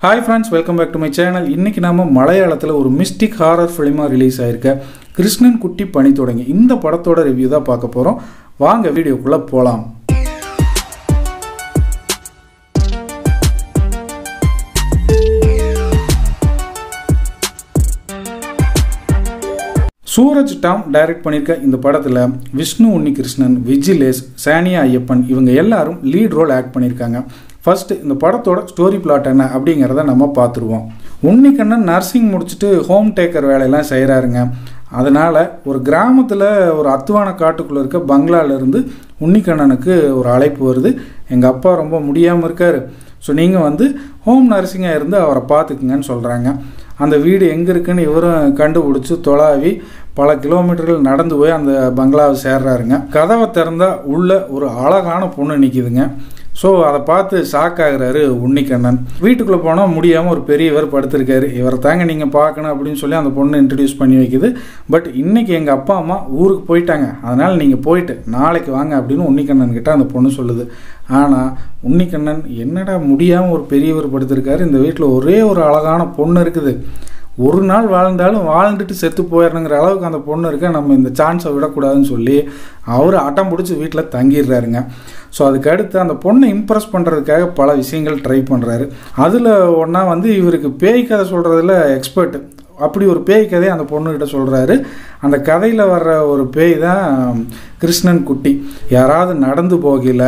hi friends welcome back to my channel இன்றைக்கி நாம மலையாளத்தில் ஒரு மிஸ்டிக் ஹாரர் ஃபிலிமாக ரிலீஸ் ஆயிருக்க கிருஷ்ணன் குட்டி பணி தொடங்கி இந்த படத்தோட ரிவ்யூ தான் பார்க்க போகிறோம் வாங்க வீடியோக்குள்ளே போகலாம் சூரஜ் டாம் டைரக்ட் பண்ணியிருக்க இந்த படத்தில் விஷ்ணு உன்னிகிருஷ்ணன் விஜிலேஷ் சானியா ஐயப்பன் இவங்க எல்லாரும் லீட் ரோல் ஆக்ட் பண்ணியிருக்காங்க ஃபர்ஸ்ட் இந்த படத்தோட ஸ்டோரி பிளாட் என்ன அப்படிங்கிறத நம்ம பார்த்துருவோம் உன்னிக்கண்ணன் நர்சிங் முடிச்சுட்டு ஹோம் டேக்கர் வேலையெல்லாம் செய்கிறாருங்க அதனால் ஒரு கிராமத்தில் ஒரு அத்துவான காட்டுக்குள்ளே இருக்க பங்களாலேருந்து உன்னிக்கண்ணனுக்கு ஒரு அழைப்பு வருது எங்கள் அப்பா ரொம்ப முடியாமல் இருக்கார் ஸோ நீங்கள் வந்து ஹோம் நர்சிங்காக இருந்து அவரை பார்த்துக்குங்கன்னு சொல்கிறாங்க அந்த வீடு எங்கே இருக்குன்னு இவரும் கண்டுபிடிச்சி தொலாவி பல கிலோமீட்டர்கள் நடந்து போய் அந்த பங்களாவை சேர்றாருங்க கதவை திறந்தா உள்ள ஒரு அழகான பொண்ணு நிற்கிதுங்க ஸோ அதை பார்த்து ஷாக் ஆகுறாரு உன்னிக்கண்ணன் வீட்டுக்குள்ளே போனால் முடியாமல் ஒரு பெரியவர் படுத்திருக்காரு இவரை தாங்க நீங்கள் பார்க்கணும் அப்படின்னு சொல்லி அந்த பொண்ணு இன்ட்ரடியூஸ் பண்ணி வைக்குது பட் இன்னைக்கு எங்கள் அப்பா அம்மா ஊருக்கு போயிட்டாங்க அதனால் நீங்கள் போயிட்டு நாளைக்கு வாங்க அப்படின்னு உன்னிக்கண்ணன் கிட்ட அந்த பொண்ணு சொல்லுது ஆனால் உன்னிக்கண்ணன் என்னடா முடியாமல் ஒரு பெரியவர் படுத்திருக்காரு இந்த வீட்டில் ஒரே ஒரு அழகான பொண்ணு இருக்குது ஒரு நாள் வாழ்ந்தாலும் வாழ்ந்துட்டு செத்து போயிடணுங்கிற அளவுக்கு அந்த பொண்ணு இருக்க நம்ம இந்த சான்ஸை விடக்கூடாதுன்னு சொல்லி அவர் அட்டம் பிடிச்சி வீட்டில் தங்கிடுறாருங்க ஸோ அதுக்கு அடுத்து அந்த பொண்ணை இம்ப்ரெஸ் பண்ணுறதுக்காக பல விஷயங்கள் ட்ரை பண்ணுறாரு அதில் ஒன்றா வந்து இவருக்கு பேய் கதை சொல்கிறதுல எக்ஸ்பர்ட் அப்படி ஒரு பேய் கதையை அந்த பொண்ணுக்கிட்ட சொல்கிறாரு அந்த கதையில் வர்ற ஒரு பேய் தான் கிருஷ்ணன் குட்டி யாராவது நடந்து போகல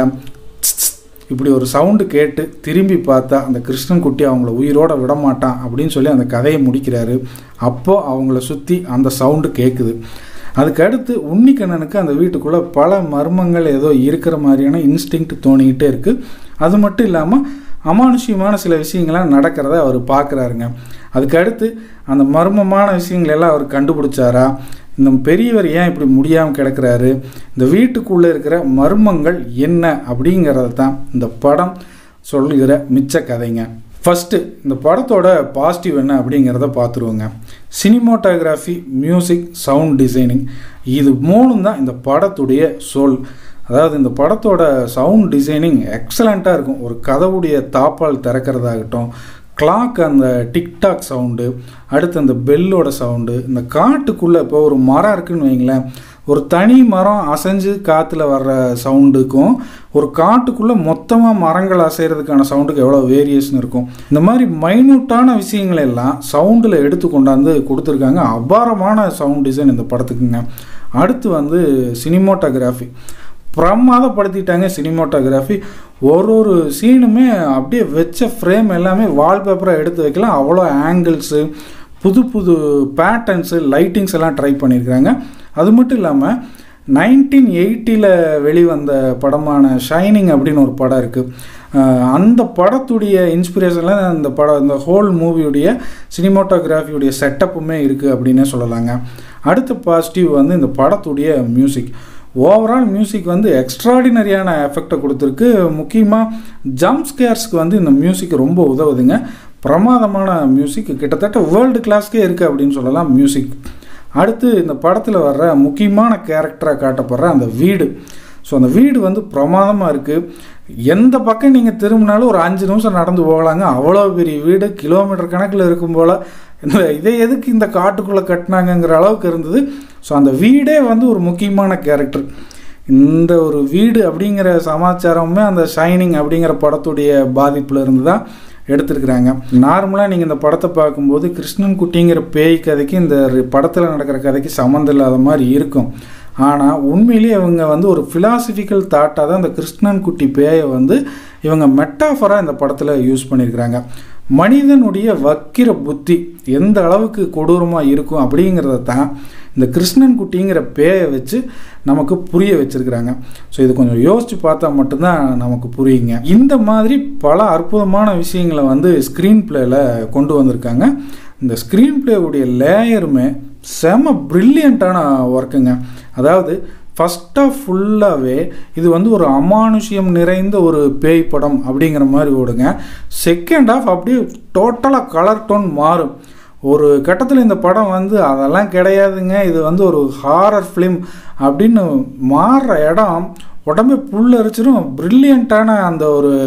இப்படி ஒரு சவுண்டு கேட்டு திரும்பி பார்த்தா அந்த கிருஷ்ணன் குட்டி அவங்கள உயிரோட விட மாட்டான் அப்படின்னு சொல்லி அந்த கதையை முடிக்கிறாரு அப்போது அவங்கள சுற்றி அந்த சவுண்டு கேட்குது அதுக்கு அடுத்து உன்னிக்கண்ணனுக்கு அந்த வீட்டுக்குள்ளே பல மர்மங்கள் ஏதோ இருக்கிற மாதிரியான இன்ஸ்டிங்க்ட் தோணிக்கிட்டே இருக்குது அது மட்டும் இல்லாமல் அமானுஷ்யமான சில விஷயங்கள்லாம் நடக்கிறத அவர் பார்க்குறாருங்க அதுக்கு அடுத்து அந்த மர்மமான விஷயங்கள் எல்லாம் அவர் கண்டுபிடிச்சாரா இந்த பெரியவர் ஏன் இப்படி முடியாமல் கிடக்கிறாரு இந்த வீட்டுக்குள்ளே இருக்கிற மர்மங்கள் என்ன அப்படிங்கிறத தான் இந்த படம் சொல்லுகிற மிச்ச கதைங்க ஃபஸ்ட்டு இந்த படத்தோட பாசிட்டிவ் என்ன அப்படிங்கிறத பார்த்துருவோங்க சினிமோட்டோகிராஃபி மியூசிக் சவுண்ட் டிசைனிங் இது மூணும் தான் இந்த படத்துடைய சொல் அதாவது இந்த படத்தோட சவுண்ட் டிசைனிங் எக்ஸலண்ட்டாக இருக்கும் ஒரு கதவுடைய தாப்பால் திறக்கிறதாகட்டும் கிளாக் அந்த டிக்டாக் சவுண்டு அடுத்து அந்த பெல்லோட சவுண்டு இந்த காட்டுக்குள்ளே இப்போ ஒரு மரம் இருக்குன்னு வைங்களேன் ஒரு தனி மரம் அசைஞ்சு காற்றுல வர்ற சவுண்டுக்கும் ஒரு காட்டுக்குள்ளே மொத்தமாக மரங்கள் அசைகிறதுக்கான சவுண்டுக்கு எவ்வளோ வேரியேஷன் இருக்கும் இந்த மாதிரி மைன்யூட்டான விஷயங்கள் எல்லாம் சவுண்டில் எடுத்து கொண்டாந்து கொடுத்துருக்காங்க அபாரமான சவுண்ட் டிசைன் இந்த படத்துக்குங்க அடுத்து வந்து சினிமோட்டோகிராஃபி பிரமாதப்படுத்திட்டாங்க சினிமோட்டோகிராஃபி ஒரு ஒரு சீனுமே அப்படியே வச்ச ஃப்ரேம் எல்லாமே வால்பேப்பராக எடுத்து வைக்கலாம் அவ்வளோ ஆங்கிள்ஸு புது புது பேட்டர்ன்ஸு லைட்டிங்ஸ் எல்லாம் ட்ரை பண்ணியிருக்கிறாங்க அது மட்டும் இல்லாமல் நைன்டீன் எயிட்டியில் வெளிவந்த படமான ஷைனிங் அப்படின்னு ஒரு படம் இருக்குது அந்த படத்துடைய இன்ஸ்பிரேஷனில் அந்த படம் இந்த ஹோல் மூவியுடைய சினிமோட்டோகிராஃபியுடைய செட்டப்புமே இருக்குது அப்படின்னே சொல்லலாங்க அடுத்த பாசிட்டிவ் வந்து இந்த படத்துடைய மியூசிக் ஓவரால் மியூசிக் வந்து எக்ஸ்ட்ராடினரியான எஃபெக்டை கொடுத்துருக்கு முக்கியமாக ஜம்ப் ஸ்கேர்ஸ்க்கு வந்து இந்த மியூசிக் ரொம்ப உதவுதுங்க பிரமாதமான மியூசிக் கிட்டத்தட்ட வேர்ல்டு கிளாஸ்க்கே இருக்குது அப்படின்னு சொல்லலாம் மியூசிக் அடுத்து இந்த படத்தில் வர்ற முக்கியமான கேரக்டராக காட்டப்படுற அந்த வீடு ஸோ அந்த வீடு வந்து பிரமாதமாக இருக்குது எந்த பக்கம் நீங்கள் திரும்பினாலும் ஒரு அஞ்சு நிமிஷம் நடந்து போகலாங்க அவ்வளோ பெரிய வீடு கிலோமீட்டர் கணக்கில் இருக்கும் போல் இந்த இதை எதுக்கு இந்த காட்டுக்குள்ளே கட்டினாங்கங்கிற அளவுக்கு இருந்தது ஸோ அந்த வீடே வந்து ஒரு முக்கியமான கேரக்டர் இந்த ஒரு வீடு அப்படிங்கிற சமாச்சாரமுமே அந்த ஷைனிங் அப்படிங்கிற படத்துடைய பாதிப்பில் இருந்து தான் எடுத்திருக்கிறாங்க நார்மலாக நீங்கள் இந்த படத்தை பார்க்கும்போது கிருஷ்ணன் குட்டிங்கிற பேய் கதைக்கு இந்த படத்தில் நடக்கிற கதைக்கு சம்மந்தம் இல்லாத மாதிரி இருக்கும் ஆனால் உண்மையிலேயே இவங்க வந்து ஒரு ஃபிலாசபிக்கல் தாட்டாக தான் இந்த கிருஷ்ணன் குட்டி பேயை வந்து இவங்க மெட்டாஃபராக இந்த படத்தில் யூஸ் பண்ணியிருக்கிறாங்க மனிதனுடைய வக்கிர புத்தி எந்த அளவுக்கு கொடூரமாக இருக்கும் அப்படிங்கிறத தான் இந்த கிருஷ்ணன் குட்டிங்கிற பேயை வச்சு நமக்கு புரிய வச்சிருக்கிறாங்க ஸோ இது கொஞ்சம் யோசித்து பார்த்தா மட்டும்தான் நமக்கு புரியுங்க இந்த மாதிரி பல அற்புதமான விஷயங்களை வந்து ஸ்க்ரீன் பிளேயில் கொண்டு வந்திருக்காங்க இந்த ஸ்க்ரீன் பிளேவுடைய லேயருமே செம ப்ரில்லியண்ட்டான ஒர்க்குங்க அதாவது ஃபஸ்ட் ஆஃப் ஃபுல்லாகவே இது வந்து ஒரு அமானுஷ்யம் நிறைந்த ஒரு பேய் படம் அப்படிங்கிற மாதிரி ஓடுங்க செகண்ட் ஆஃப் அப்படியே டோட்டலாக கலர் டோன் மாறும் ஒரு கட்டத்தில் இந்த படம் வந்து அதெல்லாம் கிடையாதுங்க இது வந்து ஒரு ஹாரர் ஃபிலிம் அப்படின்னு மாறுற இடம் உடம்பே புல் அரிச்சிடும் ப்ரில்லியண்ட்டான அந்த ஒரு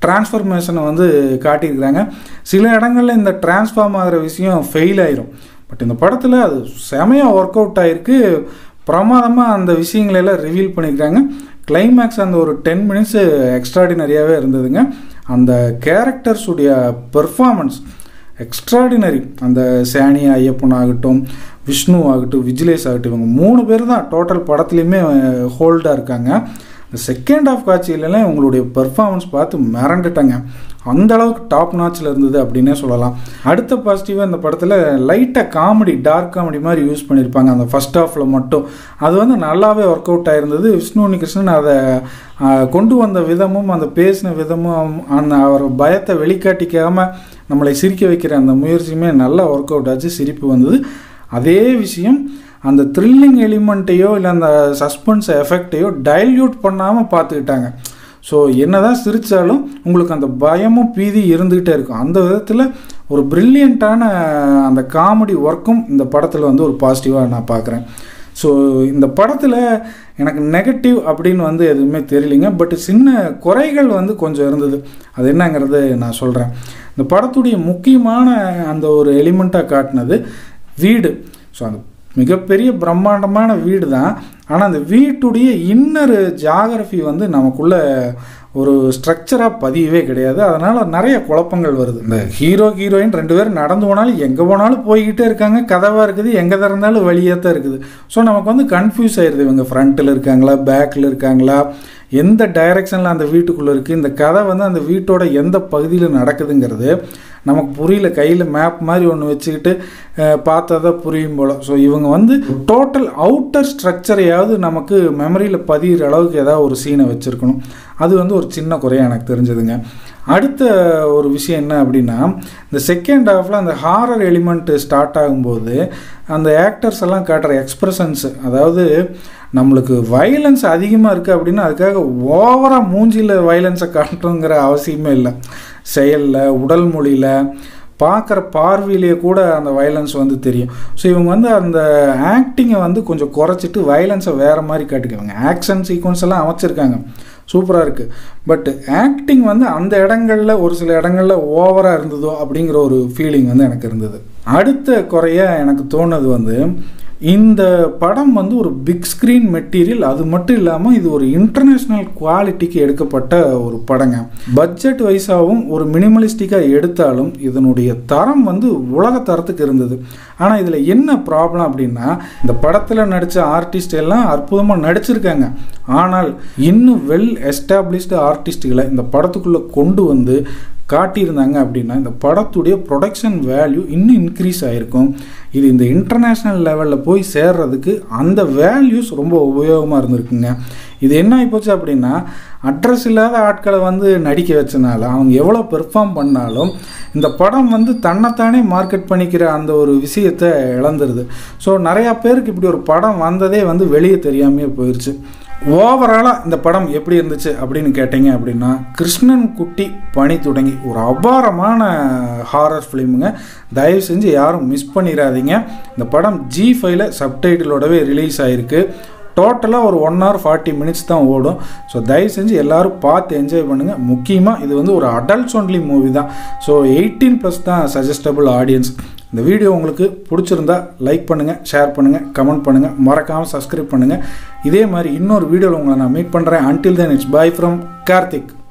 டிரான்ஸ்ஃபர்மேஷனை வந்து காட்டியிருக்கிறாங்க சில இடங்களில் இந்த டிரான்ஸ்ஃபார்ம் ஆகிற விஷயம் ஃபெயில் ஆயிரும் பட் இந்த படத்தில் அது செமையாக ஒர்க் அவுட் ஆகிருக்கு பிரமாதமாக அந்த விஷயங்களெல்லாம் ரிவீல் பண்ணியிருக்காங்க கிளைமேக்ஸ் அந்த ஒரு டென் மினிட்ஸு எக்ஸ்ட்ராடினரியாகவே இருந்ததுங்க அந்த கேரக்டர்ஸுடைய பெர்ஃபார்மன்ஸ் எக்ஸ்ட்ராடினரி அந்த சானி ஐயப்பன் ஆகட்டும் விஷ்ணு ஆகட்டும் விஜிலேஷ் ஆகட்டும் இவங்க மூணு பேர் தான் டோட்டல் படத்துலையுமே ஹோல்டாக இருக்காங்க இந்த செகண்ட் ஆஃப் காட்சியிலலாம் உங்களுடைய பெர்ஃபார்மன்ஸ் பார்த்து மிரண்டுட்டாங்க அந்த அளவுக்கு டாப் நாச்சில் இருந்தது அப்படின்னே சொல்லலாம் அடுத்த பாசிட்டிவாக இந்த படத்தில் லைட்டாக காமெடி டார்க் காமெடி மாதிரி யூஸ் பண்ணியிருப்பாங்க அந்த ஃபஸ்ட் ஹாஃபில் மட்டும் அது வந்து நல்லாவே ஒர்க் அவுட் ஆயிருந்தது விஷ்ணு உன்னிகிருஷ்ணன் அதை கொண்டு வந்த விதமும் அந்த பேசின விதமும் அந்த அவர் பயத்தை வெளிக்காட்டிக்காமல் நம்மளை சிரிக்க வைக்கிற அந்த முயற்சியுமே நல்லா ஒர்க் அவுட் ஆச்சு சிரிப்பு வந்தது அதே விஷயம் அந்த த்ரில்லிங் எலிமெண்ட்டையோ இல்லை அந்த சஸ்பென்ஸ் எஃபெக்டையோ டைல்யூட் பண்ணாமல் பார்த்துக்கிட்டாங்க ஸோ என்ன தான் சிரித்தாலும் உங்களுக்கு அந்த பயமும் பீதி இருந்துக்கிட்டே இருக்கும் அந்த விதத்தில் ஒரு ப்ரில்லியண்ட்டான அந்த காமெடி ஒர்க்கும் இந்த படத்தில் வந்து ஒரு பாசிட்டிவாக நான் பார்க்குறேன் ஸோ இந்த படத்தில் எனக்கு நெகட்டிவ் அப்படின்னு வந்து எதுவுமே தெரியலிங்க பட் சின்ன குறைகள் வந்து கொஞ்சம் இருந்தது அது என்னங்கிறது நான் சொல்கிறேன் இந்த படத்துடைய முக்கியமான அந்த ஒரு எலிமெண்ட்டாக காட்டினது வீடு ஸோ அந்த மிகப்பெரிய பிரம்மாண்டமான வீடு தான் ஆனால் அந்த வீட்டுடைய இன்னரு ஜாகிரஃபி வந்து நமக்குள்ள ஒரு ஸ்ட்ரக்சராக பதியவே கிடையாது அதனால் நிறைய குழப்பங்கள் வருது இந்த ஹீரோ ஹீரோயின் ரெண்டு பேரும் நடந்து போனாலும் எங்கே போனாலும் போய்கிட்டே இருக்காங்க கதவாக இருக்குது எங்கே திறந்தாலும் வழியாக தான் இருக்குது ஸோ நமக்கு வந்து கன்ஃபியூஸ் ஆயிடுது இவங்க ஃப்ரண்ட்டில் இருக்காங்களா பேக்கில் இருக்காங்களா எந்த டைரக்ஷனில் அந்த வீட்டுக்குள்ளே இருக்குது இந்த கதை வந்து அந்த வீட்டோட எந்த பகுதியில் நடக்குதுங்கிறது நமக்கு புரியல கையில் மேப் மாதிரி ஒன்று வச்சுக்கிட்டு பார்த்தா தான் புரியும் போல் ஸோ இவங்க வந்து டோட்டல் அவுட்டர் ஸ்ட்ரக்சரையாவது நமக்கு மெமரியில் பதிகிற அளவுக்கு ஏதாவது ஒரு சீனை வச்சுருக்கணும் அது வந்து ஒரு சின்ன குறையாக எனக்கு தெரிஞ்சதுங்க அடுத்த ஒரு விஷயம் என்ன அப்படின்னா இந்த செகண்ட் ஹாஃபில் அந்த ஹாரர் எலிமெண்ட் ஸ்டார்ட் ஆகும்போது அந்த ஆக்டர்ஸ் எல்லாம் காட்டுற எக்ஸ்ப்ரெஷன்ஸ் அதாவது நம்மளுக்கு வயலன்ஸ் அதிகமாக இருக்குது அப்படின்னா அதுக்காக ஓவராக மூஞ்சியில் வயலன்ஸை காட்டணுங்கிற அவசியமே இல்லை செயலில் உடல் மொழியில் பார்க்குற பார்வையிலேயே கூட அந்த வயலன்ஸ் வந்து தெரியும் ஸோ இவங்க வந்து அந்த ஆக்டிங்கை வந்து கொஞ்சம் குறைச்சிட்டு வயலன்ஸை வேறு மாதிரி காட்டிக்குவாங்க ஆக்ஷன் சீக்வன்ஸ் எல்லாம் அமைச்சிருக்காங்க சூப்பராக இருக்குது பட் ஆக்டிங் வந்து அந்த இடங்களில் ஒரு சில இடங்களில் ஓவராக இருந்ததோ அப்படிங்கிற ஒரு ஃபீலிங் வந்து எனக்கு இருந்தது அடுத்த குறையாக எனக்கு தோணுது வந்து இந்த படம் வந்து ஒரு பிக் ஸ்க்ரீன் மெட்டீரியல் அது மட்டும் இல்லாமல் இது ஒரு இன்டர்நேஷ்னல் குவாலிட்டிக்கு எடுக்கப்பட்ட ஒரு படங்க பட்ஜெட் வைஸாகவும் ஒரு மினிமலிஸ்டிக்காக எடுத்தாலும் இதனுடைய தரம் வந்து உலக தரத்துக்கு இருந்தது ஆனால் இதில் என்ன ப்ராப்ளம் அப்படின்னா இந்த படத்தில் நடித்த ஆர்டிஸ்ட் எல்லாம் அற்புதமாக நடிச்சிருக்காங்க ஆனால் இன்னும் வெல் எஸ்டாப்ளிஷ்டு ஆர்டிஸ்ட்டுகளை இந்த படத்துக்குள்ளே கொண்டு வந்து காட்டியிருந்தாங்க அப்படின்னா இந்த படத்துடைய ப்ரொடக்ஷன் வேல்யூ இன்னும் இன்க்ரீஸ் ஆகிருக்கும் இது இந்த இன்டர்நேஷ்னல் லெவலில் போய் சேர்றதுக்கு அந்த வேல்யூஸ் ரொம்ப உபயோகமாக இருந்திருக்குங்க இது என்ன ஆகிப்போச்சு அப்படின்னா அட்ரஸ் இல்லாத ஆட்களை வந்து நடிக்க வச்சனால அவங்க எவ்வளோ பெர்ஃபார்ம் பண்ணாலும் இந்த படம் வந்து தன்னைத்தானே மார்க்கெட் பண்ணிக்கிற அந்த ஒரு விஷயத்தை இழந்துருது ஸோ நிறையா பேருக்கு இப்படி ஒரு படம் வந்ததே வந்து வெளியே தெரியாமையே போயிடுச்சு ஓவராலாக இந்த படம் எப்படி இருந்துச்சு அப்படின்னு கேட்டிங்க அப்படின்னா கிருஷ்ணன் குட்டி பணி தொடங்கி ஒரு அபாரமான ஹாரர் ஃபிலிமுங்க தயவு செஞ்சு யாரும் மிஸ் பண்ணிடாதீங்க இந்த படம் ஜி ஃபைவ்ல சப்டைட்டிலோடவே ரிலீஸ் ஆகிருக்கு டோட்டலாக ஒரு ஒன் ஹவர் ஃபார்ட்டி மினிட்ஸ் தான் ஓடும் ஸோ தயவு செஞ்சு எல்லோரும் பார்த்து என்ஜாய் பண்ணுங்கள் முக்கியமாக இது வந்து ஒரு அடல்ட்ஸ் ஒன்லி மூவி தான் ஸோ எயிட்டீன் ப்ளஸ் தான் சஜஸ்டபிள் ஆடியன்ஸ் இந்த வீடியோ உங்களுக்கு பிடிச்சிருந்தா லைக் பண்ணுங்கள் ஷேர் பண்ணுங்கள் கமெண்ட் பண்ணுங்கள் மறக்காமல் சப்ஸ்கிரைப் பண்ணுங்கள் இதே மாதிரி இன்னொரு வீடியோவில் உங்களை நான் மீட் பண்ணுறேன் until then it's bye from Karthik